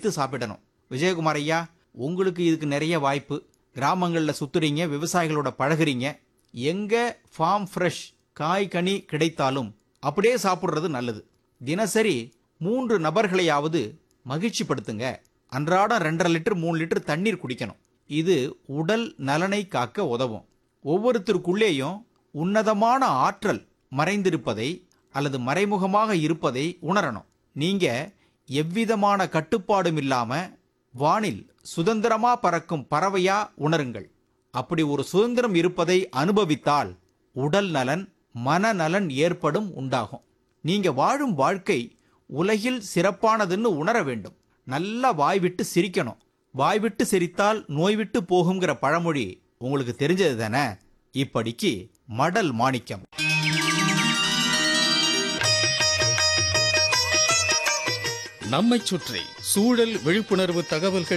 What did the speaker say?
ரசித்து சாப்பிடணும் விஜயகுமார் ஐயா உங்களுக்கு இதுக்கு நிறைய வாய்ப்பு கிராமங்களில் சுத்துறீங்க விவசாயிகளோட பழகுறீங்க எங்க ஃபார்ம் ஃப்ரெஷ் காய் கனி கிடைத்தாலும் அப்படியே சாப்பிட்றது நல்லது தினசரி மூன்று நபர்களையாவது மகிழ்ச்சிப்படுத்துங்க அன்றாடம் ரெண்டரை லிட்டர் மூணு லிட்டர் தண்ணீர் குடிக்கணும் இது உடல் நலனை காக்க உதவும் ஒவ்வொருத்தருக்குள்ளேயும் உன்னதமான ஆற்றல் மறைந்திருப்பதை அல்லது மறைமுகமாக இருப்பதை உணரணும் நீங்க எவ்விதமான கட்டுப்பாடும் இல்லாம வானில் சுதந்திரமா பறக்கும் பறவையா உணருங்கள் அப்படி ஒரு சுதந்திரம் இருப்பதை அனுபவித்தால் உடல் நலன் மனநலன் ஏற்படும் உண்டாகும் நீங்க வாழும் வாழ்க்கை உலகில் சிறப்பானதுன்னு உணர வேண்டும் நல்லா வாய் விட்டு சிரிக்கணும் வாய் விட்டு சிரித்தால் நோய் விட்டு போகுங்கிற பழமொழி உங்களுக்கு தெரிஞ்சது தானே இப்படிக்கு மடல் மாணிக்கம் நம்மைச் சுற்றி சூழல் விழிப்புணர்வு தகவல்கள்